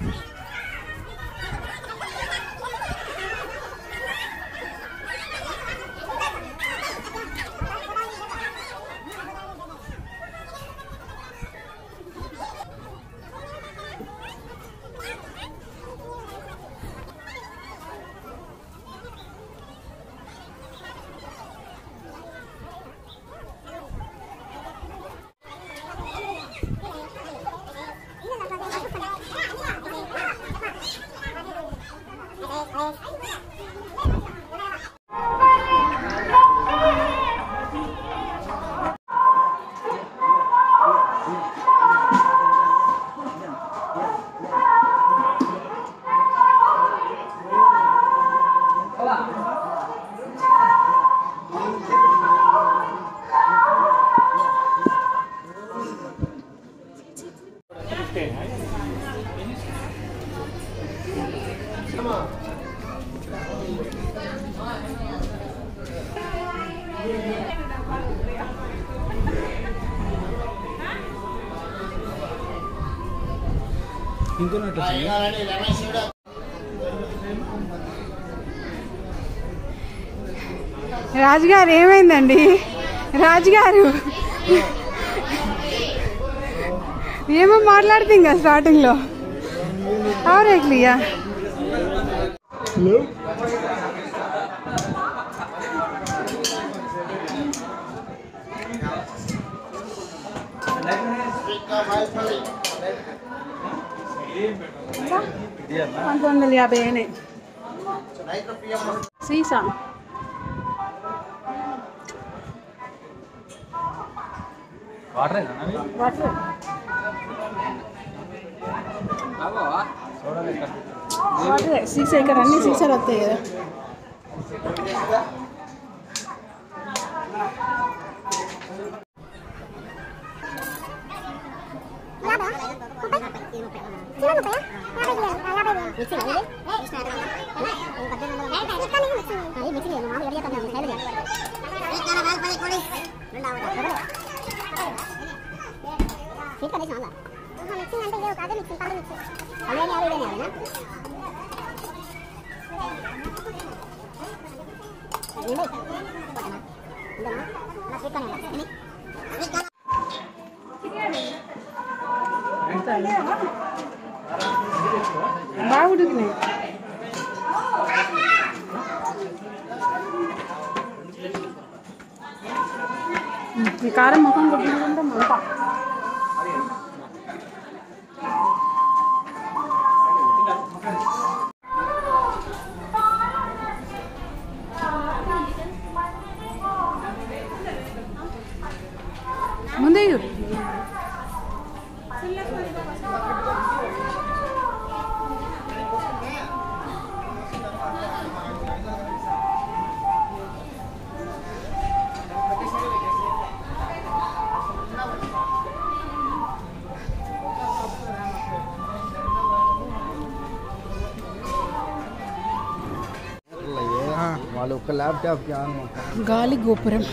రాజుగారు ఏమైందండి రాజుగారు ఏమో మాట్లాడుతుంది ఇంకా స్టార్టింగ్ లో అవురేట్లియా పంతొమ్మిది వందల యాభై అయినాయి సీసా వాటర్ వాటర్ సీసా ఇక్కడ అన్ని సీసాలు వస్తాయి కదా బాగా ఉడికినాయి ఈ కారం ముఖం కొట్టుకుంటే మంట ముందే చూడు వాళ్ళు ఒక ల్యాప్టాప్ కి ఆన్ గాలి గోపురం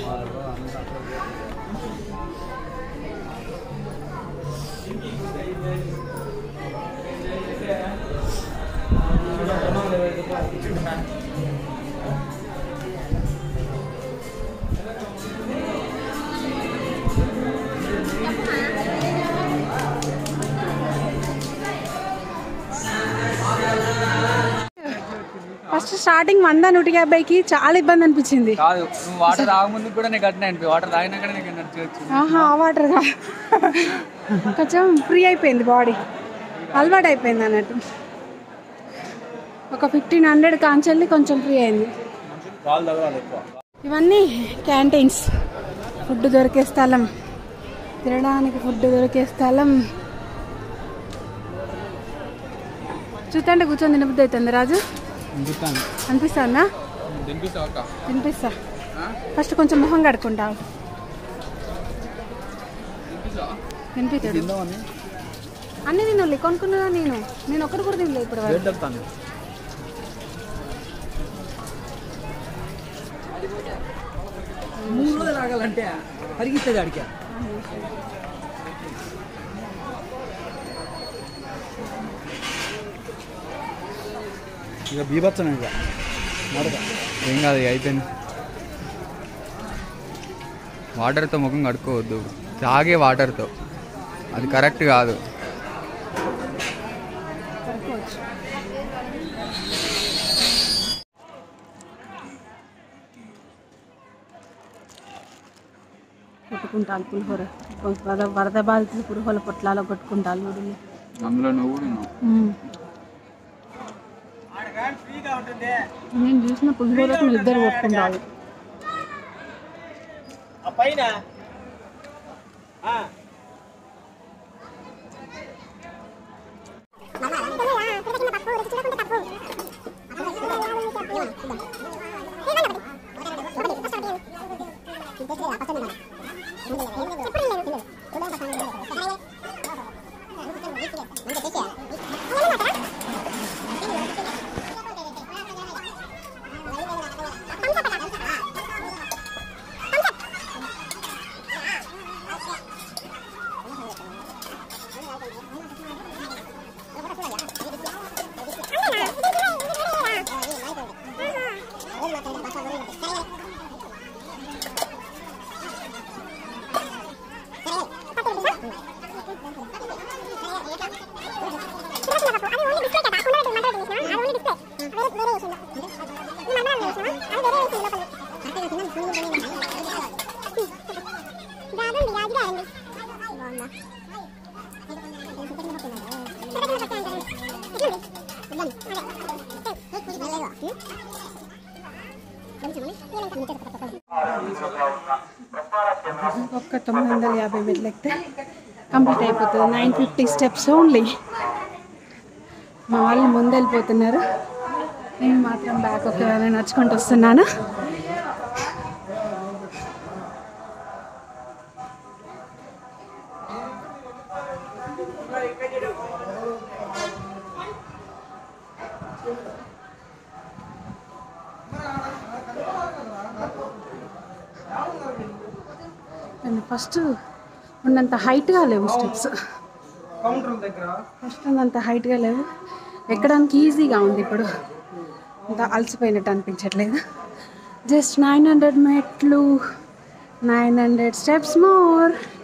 ఫస్ట్ స్టార్టింగ్ వంద నూట యాభైకి చాలా ఇబ్బంది అనిపించింది కాదు నువ్వు వాటర్ తాగముందు కూడా నీకు అట్నే అనిపి వాటర్ తాగినాక నీకు ఎనర్జీ వచ్చింది ఆహా ఆ వాటర్గా కొంచెం ఫ్రీ అయిపోయింది బాడీ అలవాటు అయిపోయింది అన్నట్టు ఒక ఫిఫ్టీన్ హండ్రెడ్ కాంచెల్లి కొంచెం ఫ్రీ అయింది పాలు తగలాలి ఎక్కువ ఇవన్నీ క్యాంటీన్స్ ఫుడ్ దొరికే స్థలం తినడానికి ఫుడ్ దొరికే స్థలం చూస్తుంటే కూర్చొని తినబుద్ధి అవుతుంది రాజు దింపుతాను అనిపిస్తుందా దింపిస్తావు అక్క తినిపిస్తా ఫస్ట్ కొంచెం మొహం కడుక్కుంటావు తినిపిస్తాడు అన్ని తినాలి కొనుక్కున్నా నేను నేను ఒక్కటి కూడా తినలే ఇప్పుడు వరకు చెప్తాను మూడు రోజులు ఆగాలంటే పరిగిస్తుంది అడిగా ఇక బీభత్సం ఇక మరొక ఏం కాదు ఇక అయిపోయింది వాటర్తో ముఖం కడుక్కోవద్దు తాగే వాటర్తో అది కరెక్ట్ కాదు కడుక్కోవచ్చు కొట్టుకుంటాను పులిహోర వరద వరద బాధితులు పులిహోర పొట్లాలో కొట్టుకుంటాను చూడండి అందులో నువ్వు నేను చూసిన పులిహోరకు మీరు ఇద్దరు కొట్టుకుంటారు ఒక్క తొమ్మిది వందల యాభై మెట్లు ఎక్కితే కంప్లీట్ అయిపోతుంది నైన్ ఫిఫ్టీ స్టెప్స్ ఓన్లీ మా వాళ్ళు ముందెళ్ళిపోతున్నారు నేను మాత్రం బ్యాక్ ఒక నడుచుకుంటూ వస్తున్నాను అండ్ ఫస్ట్ ఉన్నంత హైట్గా లేవు స్టెప్స్ కౌంటర్ దగ్గర ఫస్ట్ ఉన్నంత హైట్గా లేవు ఎక్కడానికి ఈజీగా ఉంది ఇప్పుడు అంత అలసిపోయినట్టు అనిపించట్లేదు జస్ట్ నైన్ హండ్రెడ్ మెట్లు నైన్ హండ్రెడ్ స్టెప్స్ మోర్